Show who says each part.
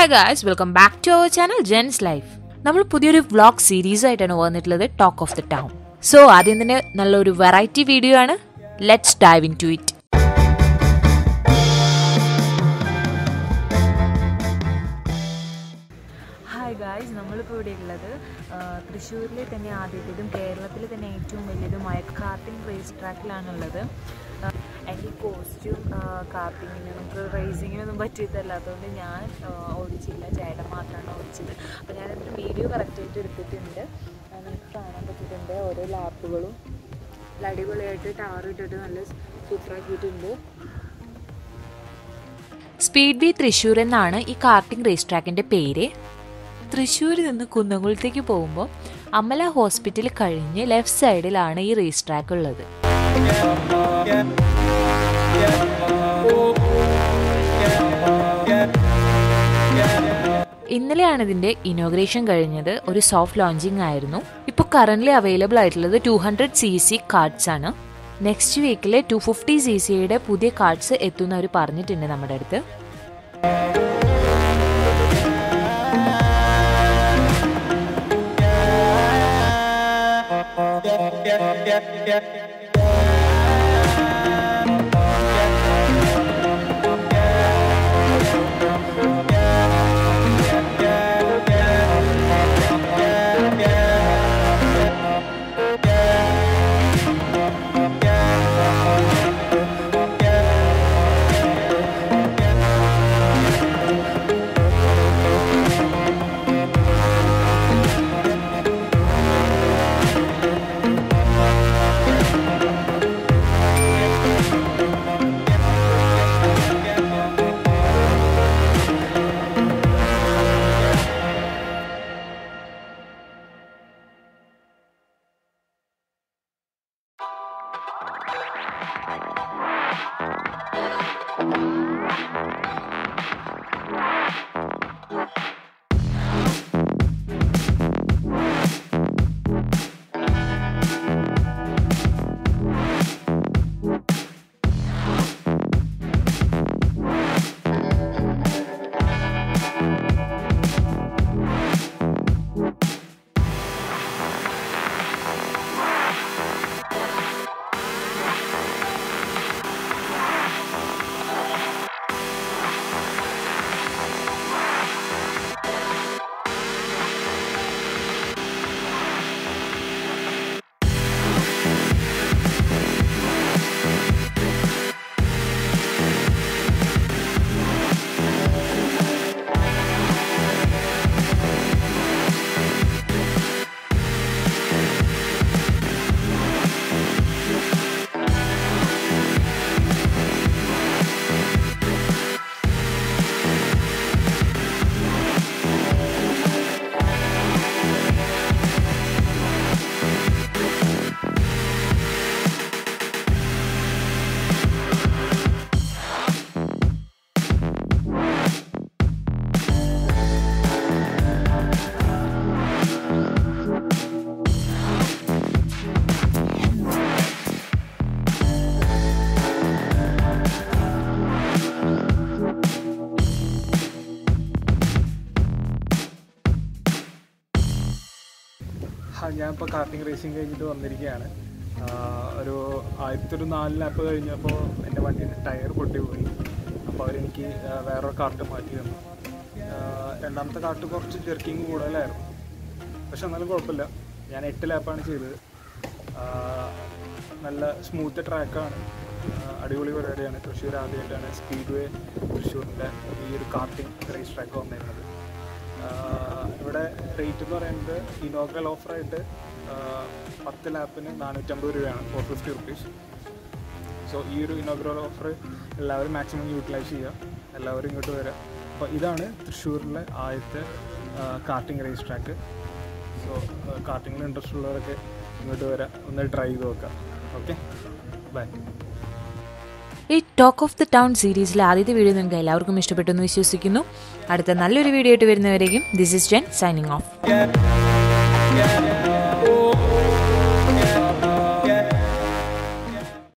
Speaker 1: Hi guys welcome back to our channel Jen's life നമ്മൾ പുതിയൊരു vlog series ആയിട്ടാണ് വന്നിട്ടുള്ളത് talk of the town so ആദ്യം തന്നെ നല്ലൊരു വെറൈറ്റി വീഡിയോ ആണ് let's dive into it hi guys നമ്മളിപ്പോൾ ഇവിടെ ഉള്ളത് തൃശ്ശൂരിലെ തന്നെ ആദ്യത്തേതും കേരളത്തിലെ തന്നെ ഏറ്റവും വലിയതുമായ കാർട്ടിംഗ് റേസ് ട്രാക്കിലാണുള്ളത് എൻ്റെ കോസ്റ്റ്യൂം കാർട്ടിങ്ങിന് നമുക്ക് റേസിങ്ങിനൊന്നും പറ്റിയതല്ലാത്തതുകൊണ്ട് ഞാൻ ആ, ഓടിച്ചില്ല ചേട്ടൻ മാത്രമാണ് ഓടിച്ചത് അപ്പോൾ ഞാനൊരു വീഡിയോ കറക്റ്റായിട്ട് എടുത്തിട്ടുണ്ട് ആ, നമുക്ക് കാണാൻ പറ്റിയിട്ടുണ്ട് ഓരോ ലാപ്പുകളും നല്ല അടിപൊളിയായിട്ട് ടാർ ഇട്ടിട്ട് നല്ല സൂപ്പറാക്കിയിട്ടുണ്ട് സ്പീഡ് ബി തൃശ്ശൂർ എന്നാണ് ഈ കാർട്ടിംഗ് റേസ് ട്രാക്കിൻ്റെ പേര് തൃശ്ശൂരിൽ നിന്ന് കുന്നംകുളത്തേക്ക് പോകുമ്പോൾ അമല ഹോസ്പിറ്റൽ കഴിഞ്ഞ് ലെഫ്റ്റ് സൈഡിലാണ് ഈ റേസ് ട്രാക്ക് ഉള്ളത് ഇന്നലെയാണ് ഇതിന്റെ ഇനോഗ്രേഷൻ കഴിഞ്ഞത് ഒരു സോഫ്റ്റ് ലോഞ്ചിങ് ആയിരുന്നു ഇപ്പോൾ കറന്റ് അവൈലബിൾ ആയിട്ടുള്ളത് two hundred C C cards ആണ് നെക്സ്റ്റ് വീക്കിൽ ടു ഫിഫ്റ്റി സി സിയുടെ പുതിയ കാർഡ്സ് എത്തുന്ന അവർ പറഞ്ഞിട്ടുണ്ട് നമ്മുടെ അടുത്ത്
Speaker 2: ആ, ഞാനിപ്പോൾ കാർട്ടിംഗ് റേസിംഗ് കഴിഞ്ഞിട്ട് വന്നിരിക്കുകയാണ് ആ, ഒരു ആദ്യത്തെ ഒരു നാല് ലാപ്പ് കഴിഞ്ഞപ്പോൾ എൻ്റെ വണ്ടീൻ്റെ ടയർ പൊട്ടിപ്പോയി അപ്പോൾ അവരെനിക്ക് ആ, വേറൊരു കാർട്ട് മാറ്റി തന്നു ആ, രണ്ടാമത്തെ കാർട്ട് കുറച്ച് ജെർക്കിങ് കൂടുതലായിരുന്നു പക്ഷെ എന്നാലും കുഴപ്പമില്ല ഞാൻ എട്ട് ലാപ്പാണ് ചെയ്തത് ആ, നല്ല സ്മൂത്ത് ട്രാക്കാണ് അടിപൊളി പരിപാടിയാണ് തൃശ്ശൂർ ആദ്യമായിട്ടാണ് സ്പീഡ് വേ തൃശ്ശൂരിൻ്റെ ഈ ഒരു കാർട്ടിംഗ് റേസ് ട്രാക്ക് വന്നിരുന്നത് ആഹ് ഇവിടെ റേറ്റ് എന്ന് പറയുന്നത് ഇനോഗ്രൽ ഓഫറായിട്ട് പത്ത് ലാപ്പിന് നാനൂറ്റമ്പത് രൂപയാണ് ഫോർ ഫിഫ്റ്റി റുപ്പീസ് സോ ഈ ഒരു ഇനോഗ്രൽ ഓഫർ എല്ലാവരും മാക്സിമം യൂട്ടിലൈസ് ചെയ്യുക എല്ലാവരും ഇങ്ങോട്ട് വരിക അപ്പോൾ ഇതാണ് തൃശ്ശൂരിലെ ആദ്യത്തെ കാർട്ടിംഗ് റേസ് ട്രാക്ക് സോ കാർട്ടിങ്ങിൽ ഇൻട്രസ്റ്റ് ഉള്ളവരൊക്കെ ഇങ്ങോട്ട് വരാം ഒന്ന് ട്രൈ ചെയ്ത് നോക്കാം ഓക്കെ ബൈ
Speaker 1: ഈ ടോക്ക് ഓഫ് ദ ടൗൺ സീരീസിലെ ആദ്യത്തെ വീഡിയോ നിങ്ങൾക്ക് എല്ലാവർക്കും ഇഷ്ടപ്പെട്ടു എന്ന് വിശ്വസിക്കുന്നു അടുത്ത നല്ലൊരു വീഡിയോ ആയിട്ട് വരുന്നവരേക്കും this is Jen signing off
Speaker 2: yeah, yeah.